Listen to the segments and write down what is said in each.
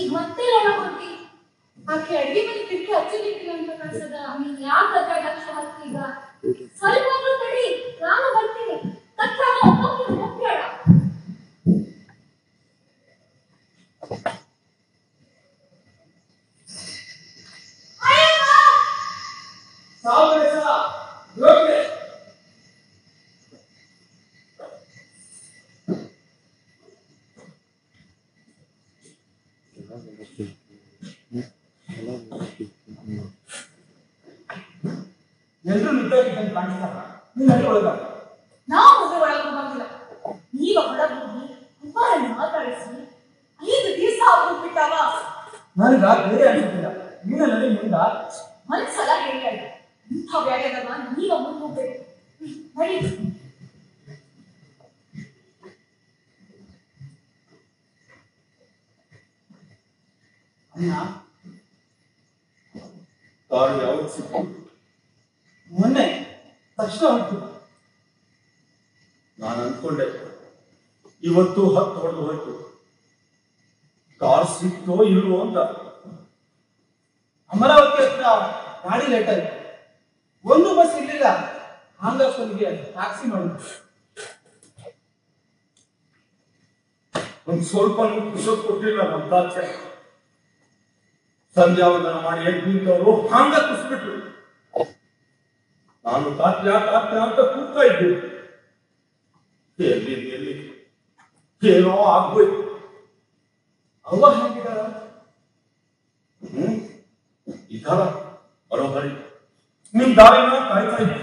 ಈಗ ಮತ್ತೆ ರಣ ಹೊತ್ತಿ ಆಕೆ ಅಡಿಗೆ ಮನೆ ಕಿಟಕಿ ಹಚ್ಚಲಿಕ್ಕಿಲ್ಲ ಅಂತ ಕಾಣಿಸದ ನೀನ್ ಯಾಕೆ ಅದ್ರ ಲಕ್ಷ ಹಾಕ್ತೀಗ ಸ್ವಲ್ಪ ಹೊತ್ತು ತಡಿ ನಾನು ಬರ್ತೀನಿ ತಕ್ಷಣ ಹೋಗ್ತೀನಿ ಹೋಗ್ಬೇಡ ಎಲ್ರು ನಿಂತೋಗಿದ್ದಂಗೆ ಕಾಣಿಸ್ತಾರ ನೀನ್ ಅಲ್ಲಿ ಒಳಗ ನಾವು ಮುಂದೆ ಒಳಗೆ ಬಂದಿಲ್ಲ ನೀವ ಹೊರಗೆ ಹೋಗಿ ಕುಮಾರನ್ನ ಮಾತಾಡಿಸಿ ಐದು ದಿವಸ ಆಗ್ಬಿಟ್ಟಾವ ನನಗ ಬೇರೆ ಅನಿಸ್ತಿಲ್ಲ ನೀನ ನನಗೆ ಮುಂದ ಮನ್ಸಲ ಹೇಳಿಲ್ಲ ಇಂಥ ವ್ಯಾಯಾಮ ನೀವ ಮುಂದೆ ಹೋಗ್ಬೇಕು ಹ್ಮ್, ನಡಿ ಅಣ್ಣ ಕಾರು ಯಾವ್ದು ಸಿಕ್ತು ಮೊನ್ನೆ ತಕ್ಷಣ ಹೊಂಟು ನಾನು ಅನ್ಕೊಂಡೆ ಇವತ್ತು ಹತ್ತು ಹೊಡೆದು ಹೋಯ್ತು ಕಾರ್ ಸಿಕ್ತೋ ಇಲ್ವೋ ಅಂತ ಅಮರಾವತಿ ಹತ್ರ ಗಾಡಿ ಲೇಟ್ ಆಯ್ತು ಒಂದು ಬಸ್ ಇರ್ಲಿಲ್ಲ ಹಾಂಗಾಸ್ಕೊನಿಗೆ ಟ್ಯಾಕ್ಸಿ ಮಾಡಿದ್ರು ಒಂದ್ ಸ್ವಲ್ಪ ಕುಸತ್ ಕೊಟ್ಟಿಲ್ಲ ನಮ್ಮ ತಾಚೆ ಸಂಧ್ಯಾವಂದನ ಮಾಡಿ ಎದ್ದು ನಿಂತವರು ಹಾಂಗ ಕುಸ್ಬಿಟ್ರು ನಾನು ತಾತ್ಯ ತಾತ್ಯ ಅಂತ ಕೂಗ್ತಾ ಇದ್ದೆ ಎಲ್ಲಿ ಎಲ್ಲಿ ಏನೋ ಆಗ್ಬೋಯ್ತು ಅವ್ವ ಹೇಗಿದ್ದಾಳ ಹ್ಮ್ ಇದ್ದಾರ ಬರೋಬರಿ ನಿಮ್ ದಾರಿನ ಕಾಯ್ತಾ ಇದ್ದೆ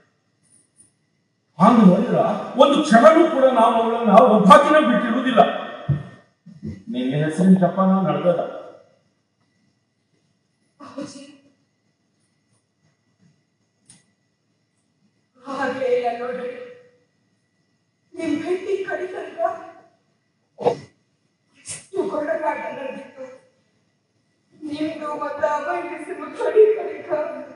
ಹಾಂಗ ನೋಡಿದ್ರ ಒಂದು ಕ್ಷಣನೂ ಕೂಡ ನಾವು ಅವಳನ್ನ ಒಬ್ಬಾಕಿನ ಬಿಟ್ಟಿರುವುದಿಲ್ಲ ನಿನ್ನ ಹೆಸರಿನ ಜಪಾನ ನಡೆದದ ಅಪ್ಪಾಜಿ ಹಾಗೆ ಇಲ್ಲ ನೋಡ್ರಿ ನಿಮ್ ಹೆಂಡತಿ ಕಡಿತಂತ ಎಷ್ಟು ಕೊಡಗಾಟ ನಡೆದಿತ್ತು ನಿಮ್ದು ಮತ್ತೆ ಅಭಯಸಿದ ಕಡಿ ಕಡಿಕ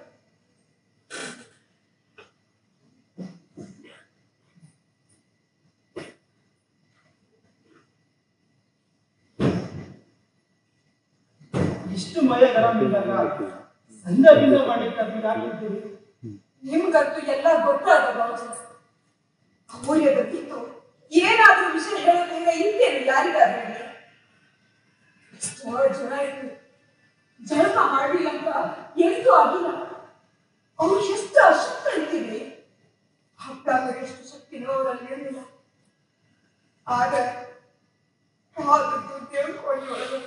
ಇಷ್ಟು ಮಳೆ ಗರಂ ಇದ್ದಾಗ ಸಂಧ್ಯಾದಿಂದ ಮಾಡ್ಲಿಕ್ಕೆ ಅದು ಯಾಕಿರ್ತೀರಿ ನಿಮ್ಗಂತೂ ಎಲ್ಲ ಗೊತ್ತಾದ ಬಾಜು ಅಮೂಲ್ಯ ಗೊತ್ತಿತ್ತು ಏನಾದ್ರೂ ವಿಷಯ ಹೇಳೋದ್ರಿಂದ ಇಂತೇನು ಯಾರಿಗಾದ್ರೂ ಹೇಳಿ. ಎಷ್ಟೋ ಜನ ಇತ್ತು ಜಳಕ ಮಾಡಲಿಲ್ಲ ಅಂತ ಎಂತೂ ಆಗಿಲ್ಲ ಅವ್ರು ಎಷ್ಟು ಅಶಕ್ತ ಅಂತೀವಿ ಹಬ್ಬ ಎಷ್ಟು ಶಕ್ತಿನೋ ಅವರಲ್ಲಿ ಇರಲಿಲ್ಲ ಆಗ ಆದದ್ದು ದೇವ್ಕೊಳ್ಳಿ ಒಳಗೆ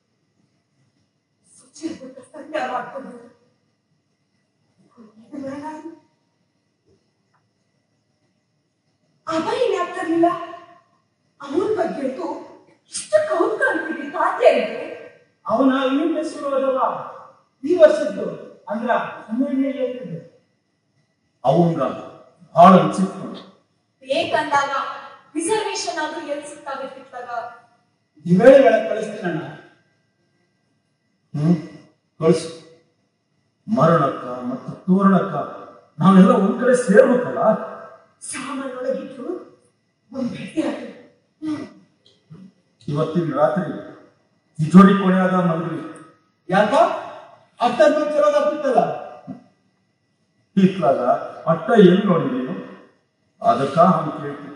ಸುಚಿ ಬಿಟ್ಟ ಸಂಧ್ಯ ಮಾಡ್ಕೊಂಡು ಅಭಯ ಆಗ್ತಿರ್ಲಿಲ್ಲ ಅವನ ಬಗ್ಗೆ ಅಂತೂ ಇಷ್ಟು ಕೌತ್ ಕಾಣ್ತೀವಿ ತಾತ್ಯರಿಗೆ ಅವನ ಇನ್ನೂ ಹೆಸರು ಅದವ ಈ ವರ್ಷದ್ದು ಅಂದ್ರ ಹನ್ನೆರಡನೇ ಏಪ್ರಿಲ್ ಅವಂಗ ಬಹಳ ಅನ್ಸಿತ್ತು ಬೇಕಂದಾಗ ರಿಸರ್ವೇಶನ್ ಆದ್ರೂ ಎಲ್ಲಿ ಸಿಗ್ತಾವೆ ಸಿಕ್ತಾಗ ಈ ವೇಳೆ ವೇಳೆ ಕಳಿಸ್ತೀನಣ್ಣ ಹ್ಮ್ ಕಳಿಸು ಮರಣಕ್ಕ ಮತ್ತು ತೋರಣಕ್ಕ ನಾವೆಲ್ಲ ಒಂದ್ ಕಡೆ ಸೇರ್ಬೇಕಲ್ಲ ಸಾಮಾನೊಳಗಿಟ್ಟು ಒಂದ್ ಭೇಟಿ ಆಗಿ ಇವತ್ತಿನ ರಾತ್ರಿ ತಿಜೋಡಿ ಕೊನೆಯಾದ ಮಲ್ವಿ ಯಾಕ ಅಷ್ಟೊಂದು ಚಲೋದಾಗ್ತಿತ್ತಲ್ಲ ಹಿತ್ಲಾಗ ಅಟ್ಟ ಎಲ್ಲಿ ನೋಡಿ ನೀನು ಅದಕ್ಕ ಹಂಗೆ ಕೇಳ್ತೀನಿ